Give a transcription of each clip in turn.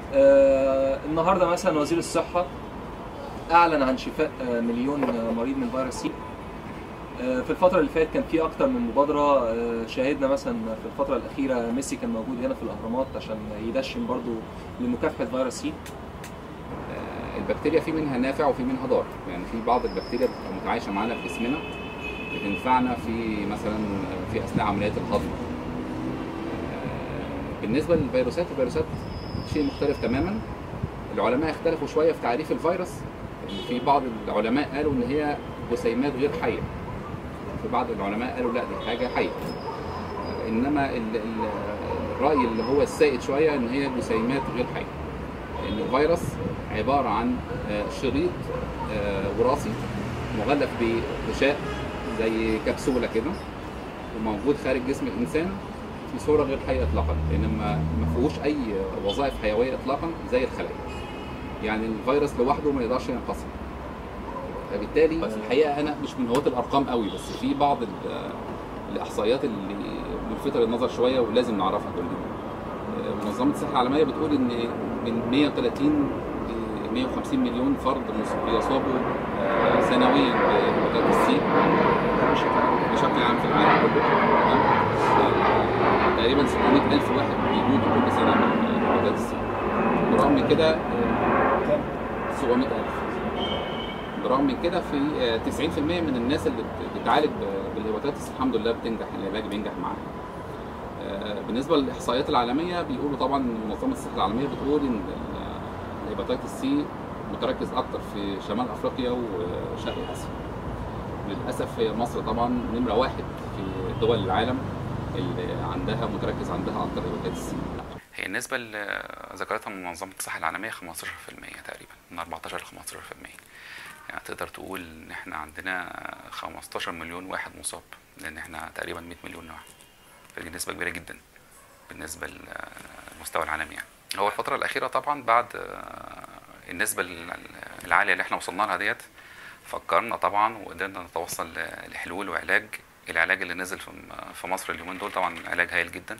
آه، النهارده مثلا وزير الصحه اعلن عن شفاء آه، مليون آه، مريض من فيروس سي آه، في الفترة اللي فاتت كان في أكتر من مبادرة آه، شاهدنا مثلا في الفترة الأخيرة ميسي كان موجود هنا في الأهرامات عشان يدشن برضو لمكافحة فيروس سي آه، البكتيريا في منها نافع وفي منها ضار يعني في بعض البكتيريا بتبقى متعايشه معانا في جسمنا بتنفعنا في مثلا في اثناء عمليات الهضم آه، بالنسبه للفيروسات الفيروسات شيء مختلف تماما العلماء اختلفوا شويه في تعريف الفيروس إن في بعض العلماء قالوا ان هي جسيمات غير حيه في بعض العلماء قالوا لا دي حاجه حيه آه، انما ال- ال- الراي اللي هو السائد شويه ان هي جسيمات غير حيه ان الفيروس عباره عن آه، شريط آه، وراثي مغلف بغشاء زي كبسوله كده وموجود خارج جسم الانسان في صوره غير حيه اطلاقا لان ما ما فيهوش اي وظائف حيويه اطلاقا زي الخلايا يعني الفيروس لوحده ما يقدرش ينقسم فبالتالي في الحقيقه انا مش من هواة الارقام قوي بس في بعض ال- الاحصائيات اللي ملفته للنظر شويه ولازم نعرفها كلنا منظمه الصحه العالميه بتقول ان من 130 ل 150 مليون فرد مص- بيصابوا آه، سنويا بهيباتيتس سي بشكل عام في العالم كله تمام؟ آه، تقريبا 700 الف واحد بيموتوا كل سنه من هيباتيتس سي برغم من كده آه، 700 الف برغم من كده في آه، 90% من الناس اللي بت- بتعالج ب- بالهيباتيتس الحمد لله بتنجح العلاج بينجح معاها آه، بالنسبه للاحصائيات العالميه بيقولوا طبعا منظمه الصحه العالميه بتقول ان ال- الهيباتيتس سي متركز اكتر في شمال افريقيا وشرق اسيا للاسف هي مصر طبعا نمره واحد في دول العالم اللي عندها متركز عندها اكتر هيباتيتس سي هي النسبة اللي ذكرتها منظمة الصحة العالمية 15% تقريبا من 14 ل 15% يعني تقدر تقول ان احنا عندنا 15 مليون واحد مصاب لان احنا تقريبا 100 مليون واحد فدي نسبة كبيرة جدا بالنسبة للمستوى العالمي يعني هو الفترة الأخيرة طبعا بعد آه، النسبة ال- العالية اللي احنا وصلنا لها ديت فكرنا طبعا وقدرنا نتوصل ل- لحلول وعلاج العلاج اللي نزل في في مصر اليومين دول طبعا علاج هايل جدا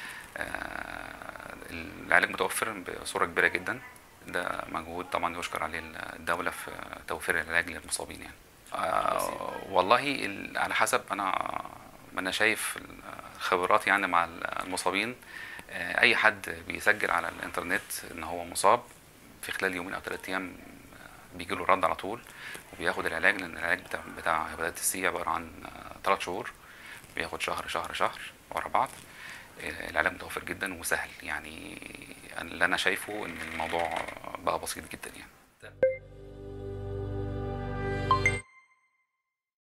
آه، العلاج متوفر بصورة كبيرة جدا ده مجهود طبعا يشكر عليه الدولة في توفير العلاج للمصابين يعني آه والله ال- على حسب انا ما انا شايف الخبرات يعني مع المصابين آه، اي حد بيسجل على الانترنت ان هو مصاب في خلال يومين او ثلاث ايام بيجي له رد على طول وبياخد العلاج لان العلاج بتاع بتاع هيباتيتس سي عباره عن ثلاث شهور بياخد شهر شهر شهر ورا بعض آه، العلاج متوفر جدا وسهل يعني اللي انا شايفه ان الموضوع بقى بسيط جدا يعني